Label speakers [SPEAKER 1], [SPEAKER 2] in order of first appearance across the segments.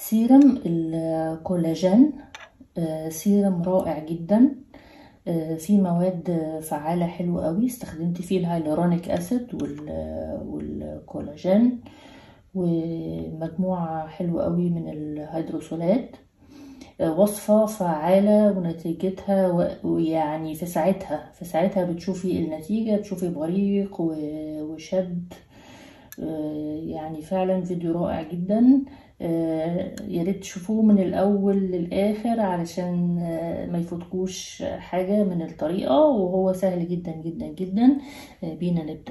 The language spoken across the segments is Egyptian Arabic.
[SPEAKER 1] سيرم الكولاجين آه، سيرم رائع جدا آه، فيه مواد فعالة حلوة قوي استخدمت فيه الهيالورونيك اسيد وال- والكولاجين ومجموعة حلوة قوي من الهيدروسولات آه، وصفة فعالة ونتيجتها و- ويعني في ساعتها في ساعتها بتشوفي النتيجة بتشوفي بريق و- وشد آه، يعني فعلا فيديو رائع جدا آه، يا ريت تشوفوه من الاول للاخر علشان آه، ما يفوتكوش حاجه من الطريقه وهو سهل جدا جدا جدا آه، بينا نبدا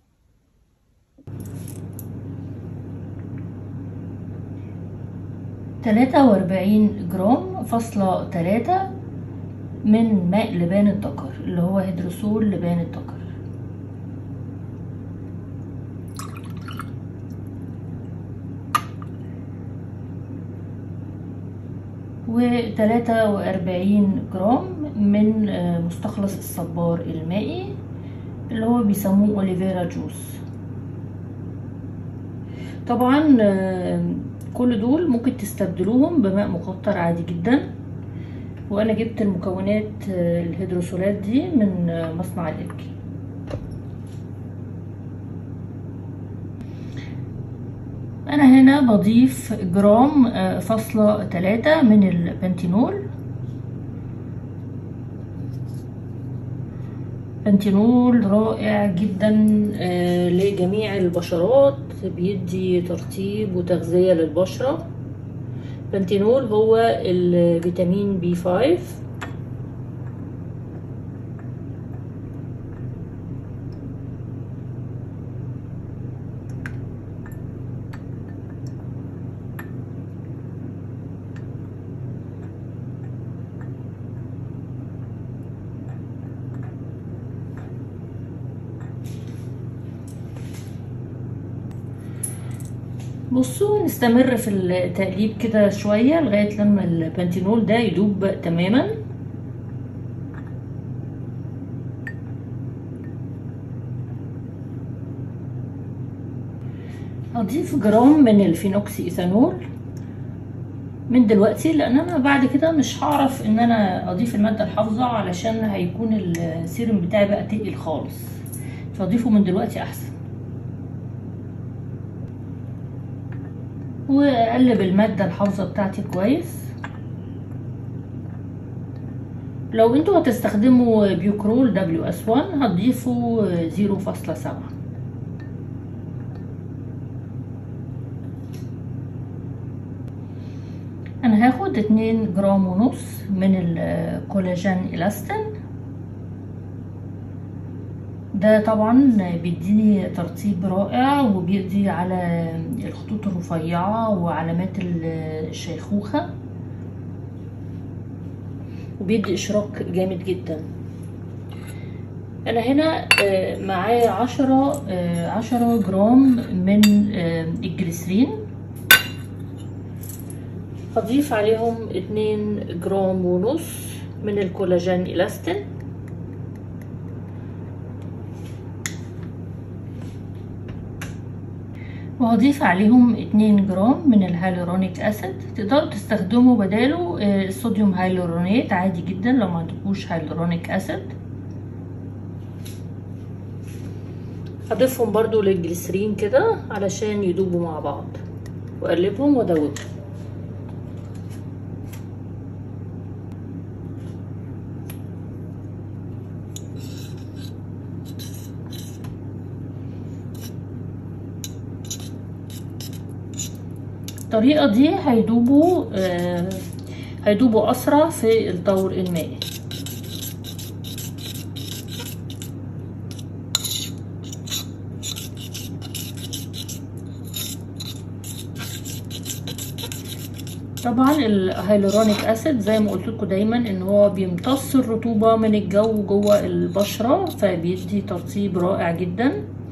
[SPEAKER 1] تلاتة وأربعين جرام فاصلة تلاتة من ماء لبان الذكر اللي هو هيدروسول لبان الذكر وتلاتة وأربعين جرام من آه، مستخلص الصبار المائي اللي هو بيسموه أوليفيرا جوس طبعا آه، كل دول ممكن تستبدلوهم بماء مقطر عادي جدا وانا جبت المكونات آه، الهيدروسولات دي من آه، مصنع الابكي انا هنا بضيف جرام آه، فاصلة تلاتة من البنتينول بنتينول رائع جدا آه، لجميع البشرات بيدي ترطيب وتغذية للبشرة بنتينول هو الفيتامين بي 5 بصوا نستمر في التقليب كده شوية لغاية لما البنتينول ده يدوب تماما هضيف جرام من الفينوكسي ايثانول من دلوقتي لان انا بعد كده مش هعرف ان انا اضيف المادة الحافظة علشان هيكون السيرم بتاعي بقى تقيل خالص فاضيفه من دلوقتي احسن واقلب المادة الحافظة بتاعتي كويس لو انتوا هتستخدموا بيوكرول دبليو اس 1 هتضيفوا زيرو فاصلة سبعة انا هاخد اتنين جرام ونص من الكولاجين الاستين ده طبعا بيديني ترطيب رائع وبيقضي على الخطوط الرفيعة وعلامات الشيخوخة وبيدي إشراق جامد جدا أنا هنا معايا عشرة عشرة جرام من الجليسرين هضيف عليهم اتنين جرام ونص من الكولاجين إلاستين وهضيف عليهم 2 جرام من الهالورونيك اسيد تقدروا تستخدموا بداله الصوديوم هايلورونيت عادي جدا لو ما عندكوش هايلورونيك اسيد هضيفهم برضو للجليسرين كده علشان يدوبوا مع بعض واقلبهم وادوبهم الطريقة دي هيدوبوا آه هيدوبوا أسرع في الدور المائي طبعا الهيلورونيك اسيد زي ما قلت لكم دايما ان هو بيمتص الرطوبه من الجو جوه البشره فبيدي ترطيب رائع جدا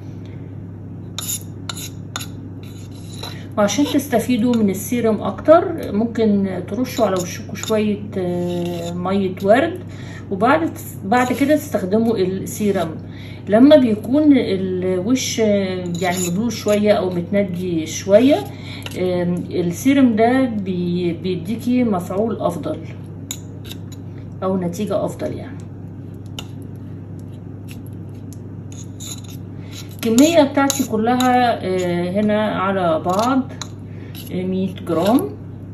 [SPEAKER 1] وعشان تستفيدوا من السيرم اكتر ممكن ترشوا على وشكم شوية مية ورد وبعد بعد كده تستخدموا السيرم لما بيكون الوش يعني مبلول شوية او متندي شوية آم، السيرم ده بي- بيديكي مفعول افضل او نتيجة افضل يعني الكمية بتاعتي كلها آه، هنا على بعض آه، 100 جرام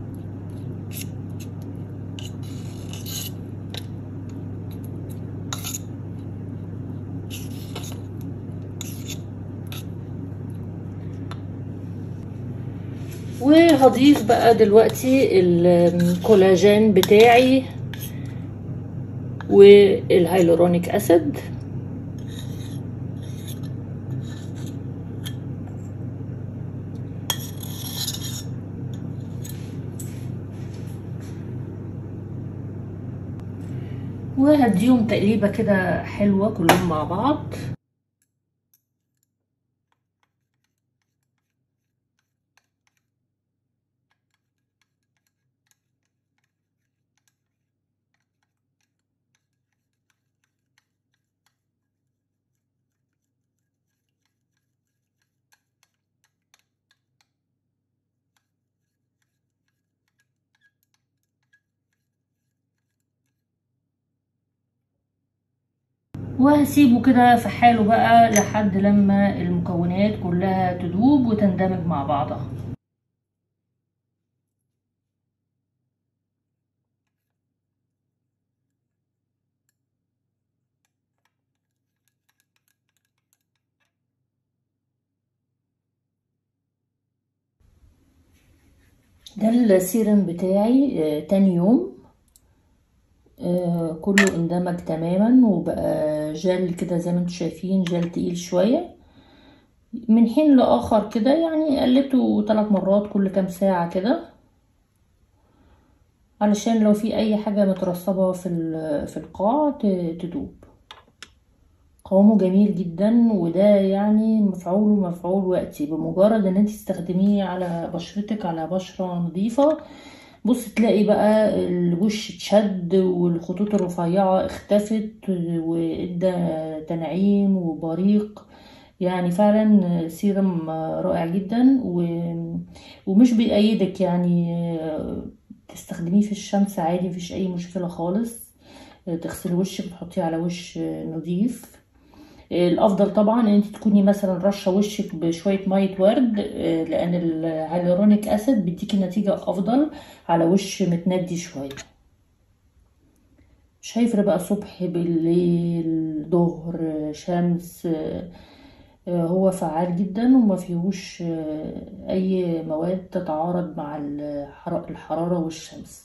[SPEAKER 1] وهضيف بقى دلوقتي الكولاجين بتاعي والهيلورونيك اسيد وهديهم تقليبه كده حلوه كلهم مع بعض وهسيبه كده في حاله بقى لحد لما المكونات كلها تدوب وتندمج مع بعضها ده السيرم بتاعي آه، تاني يوم آه، كله اندمج تماما وبقى جل كده زي ما انتم شايفين جل تقيل شوية من حين لآخر كده يعني قلبته ثلاث مرات كل كام ساعة كده علشان لو في أي حاجة مترسبة في ال- في القاع ت- تدوب قوامه جميل جدا وده يعني مفعوله مفعول وقتي بمجرد ان انت تستخدميه على بشرتك على بشرة نظيفة بص تلاقي بقى الوش اتشد والخطوط الرفيعة اختفت وادى تنعيم وبريق يعني فعلا سيرم رائع جدا و- ومش بيأيدك يعني تستخدميه في الشمس عادي مفيش اي مشكلة خالص تغسلي وشك وتحطيه على وش نظيف الافضل طبعا ان انت تكوني مثلا رشه وشك بشويه ميه ورد آه، لان الهيالورونيك اسيد بيديكي نتيجه افضل على وش متندي شويه مش هيفرق بقى صبح بالليل ظهر شمس آه، آه، هو فعال جدا وما فيهوش آه، اي مواد تتعارض مع الحر- الحراره والشمس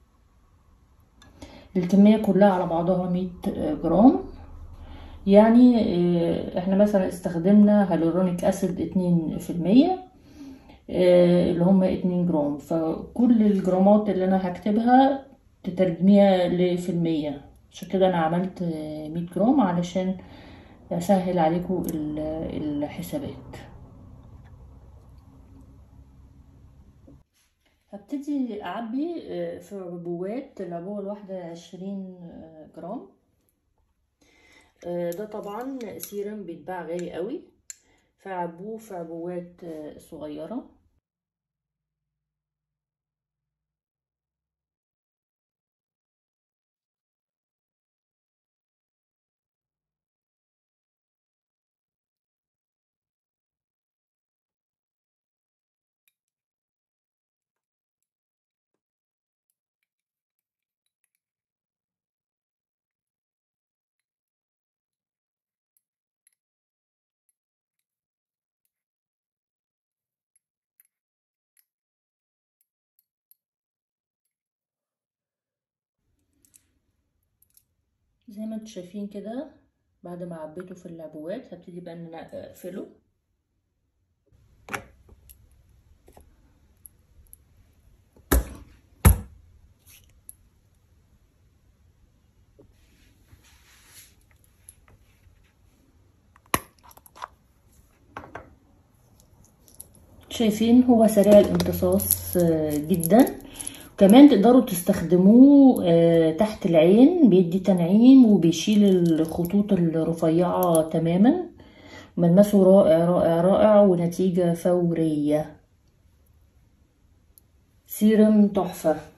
[SPEAKER 1] الكميه كلها على بعضها 100 جرام يعني آه، احنا مثلا استخدمنا هيالورونيك اسيد اتنين في المية آه، اللي هم اتنين جرام فكل الجرامات اللي انا هكتبها تترجميها لفي المية عشان كده انا عملت آه، مية جرام علشان اسهل عليكم ال- الحسابات هبتدي اعبي آه، في عبوات العبوة الواحدة عشرين آه، جرام آه، ده طبعا سيرم بيتباع غالي قوي فعبوه في عبوات آه، صغيرة زي ما انتم شايفين كده بعد ما عبيته في العبوات هبتدي بقى ان انا اقفله شايفين هو سريع الامتصاص آه، جدا كمان تقدروا تستخدموه آه، تحت العين بيدي تنعيم وبيشيل الخطوط الرفيعة تماما ملمسه رائع رائع رائع ونتيجة فورية سيرم تحفة